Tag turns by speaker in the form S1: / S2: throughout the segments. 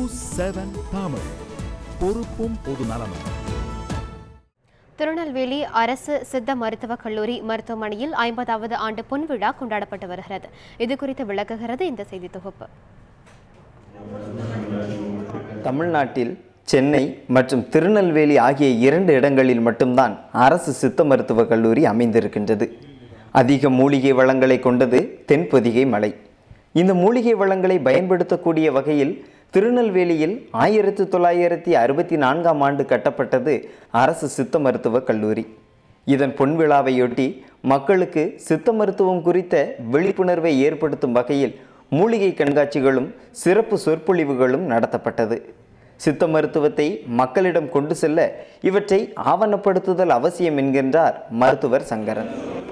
S1: news seven Tamil பொறுப்பும் பொது நலமும்
S2: திருநெல்வேலி அரசு சித்த மருத்துவக் கல்லூரி மருத்துவமனையில் ஐம்பதாவது ஆண்டு பொன்விழா கொண்டாடப்பட்டு வருகிறது இது குறித்து விளக்குகிறது இந்த செய்தி தொகுப்பு
S3: தமிழ்நாட்டில் சென்னை மற்றும் திருநெல்வேலி ஆகிய இரண்டு இடங்களில் மட்டும்தான் அரசு சித்த மருத்துவக் கல்லூரி அமைந்திருக்கின்றது அதிக மூலிகை வளங்களை கொண்டது தென்பொதிகை மலை இந்த மூலிகை வளங்களை பயன்படுத்தக்கூடிய வகையில் திருநெல்வேலியில் ஆயிரத்தி தொள்ளாயிரத்தி அறுபத்தி நான்காம் ஆண்டு கட்டப்பட்டது அரசு சித்த மருத்துவக் கல்லூரி இதன் பொன்விழாவையொட்டி மக்களுக்கு சித்த மருத்துவம் குறித்த விழிப்புணர்வை ஏற்படுத்தும் வகையில் மூலிகை கண்காட்சிகளும் சிறப்பு சொற்பொழிவுகளும் நடத்தப்பட்டது சித்த மருத்துவத்தை மக்களிடம் கொண்டு செல்ல இவற்றை ஆவணப்படுத்துதல் அவசியம் என்கின்றார் மருத்துவர் சங்கரன்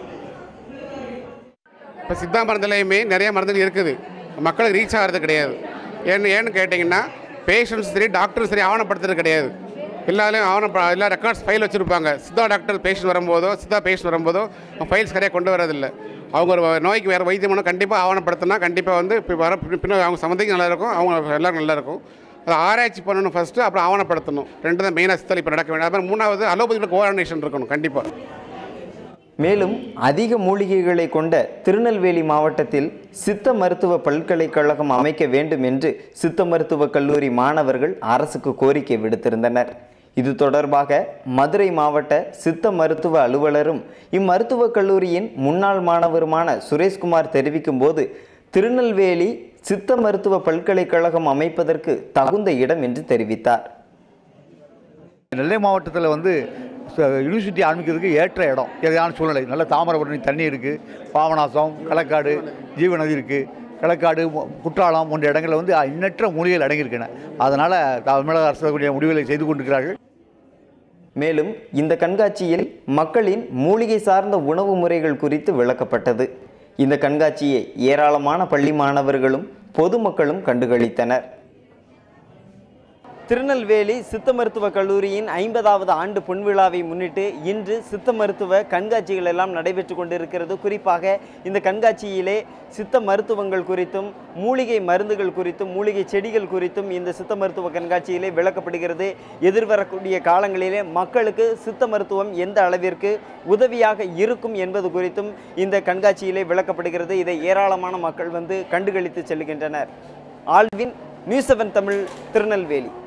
S4: இப்போ சித்தா மருந்துலையுமே நிறைய மருந்துகள் இருக்குது மக்களுக்கு ரீச் ஆகிறது கிடையாது ஏன்னு ஏன்னு கேட்டிங்கன்னா பேஷண்ட்ஸ் சரி டாக்டரும் சரி ஆவணப்படுத்துறது கிடையாது எல்லாரையும் ஆவணம் எல்லா ரெக்கார்ட்ஸ் ஃபைல் வச்சுருப்பாங்க சித்தா டாக்டர் பேஷண்ட் வரும்போதோ சித்தா பேஷண்ட் வரும்போதோ ஃபைல்ஸ் சரியாக கொண்டு வரதில்லை அவங்க ஒரு நோய்க்கு வேறு வைத்தியம் பண்ணணும் கண்டிப்பாக ஆவணப்படுத்தினா கண்டிப்பாக வந்து இப்போ வர பின்ன அவங்க சம்மந்திக்கு நல்லா இருக்கும் அவங்க எல்லாரும் நல்லா இருக்கும் அதை ஆராய்ச்சி பண்ணணும் ஃபஸ்ட்டு அப்புறம் ஆவணப்படுத்தணும் ரெண்டு தான் மெயினாக சித்தல் இப்போ நடக்க வேண்டிய அப்புறம் மூணாவது அலோபதியோட கோஆர்டினேஷன் இருக்கணும் கண்டிப்பாக
S3: மேலும் அதிக மூலிகைகளை கொண்ட திருநெல்வேலி மாவட்டத்தில் சித்த மருத்துவ பல்கலைக்கழகம் அமைக்க வேண்டும் என்று சித்த மருத்துவக் கல்லூரி மாணவர்கள் அரசுக்கு கோரிக்கை விடுத்திருந்தனர் இது தொடர்பாக மதுரை மாவட்ட சித்த மருத்துவ அலுவலரும் இம்மருத்துவக் கல்லூரியின் முன்னாள் மாணவருமான சுரேஷ்குமார் தெரிவிக்கும் போது திருநெல்வேலி சித்த மருத்துவ பல்கலைக்கழகம் அமைப்பதற்கு தகுந்த இடம் என்று தெரிவித்தார்
S5: நெல்லை மாவட்டத்தில் வந்து ச- யூனிவர்சிட்டி ஆரம்பிக்கிறதுக்கு ஏற்ற இடம் எதையான சூழ்நிலை நல்ல தாமிரபரணி தண்ணி இருக்குது பாபநாசம் களக்காடு ஜீவநதி இருக்குது களக்காடு மு- குற்றாலம் போன்ற இடங்களில் வந்து எண்ணற்ற மூலிகைகள் அடங்கியிருக்கின்றன அதனால் தமிழக அரசு கூடிய முடிவுகளை செய்து கொண்டிருக்கிறார்கள்
S3: மேலும் இந்த கண்காட்சியில் மக்களின் மூலிகை சார்ந்த உணவு முறைகள் குறித்து விளக்கப்பட்டது இந்த கண்காட்சியை ஏராளமான பள்ளி மாணவர்களும் பொதுமக்களும் கண்டுகளித்தனர் திருநெல்வேலி சித்த மருத்துவ கல்லூரியின் ஐம்பதாவது ஆண்டு பொன்விழாவை முன்னிட்டு இன்று சித்த மருத்துவ கண்காட்சிகள் எல்லாம் நடைபெற்று கொண்டிருக்கிறது குறிப்பாக இந்த கண்காட்சியிலே சித்த மருத்துவங்கள் குறித்தும் மூலிகை மருந்துகள் குறித்தும் மூலிகை செடிகள் குறித்தும் இந்த சித்த மருத்துவ கண்காட்சியிலே விளக்கப்படுகிறது எதிர்வரக்கூடிய காலங்களிலே மக்களுக்கு சித்த மருத்துவம் எந்த அளவிற்கு உதவியாக இருக்கும் என்பது குறித்தும் இந்த கண்காட்சியிலே விளக்கப்படுகிறது இதை ஏராளமான மக்கள் வந்து கண்டுகளித்து செல்கின்றனர் Alvin news seven Tamil Tirunelveli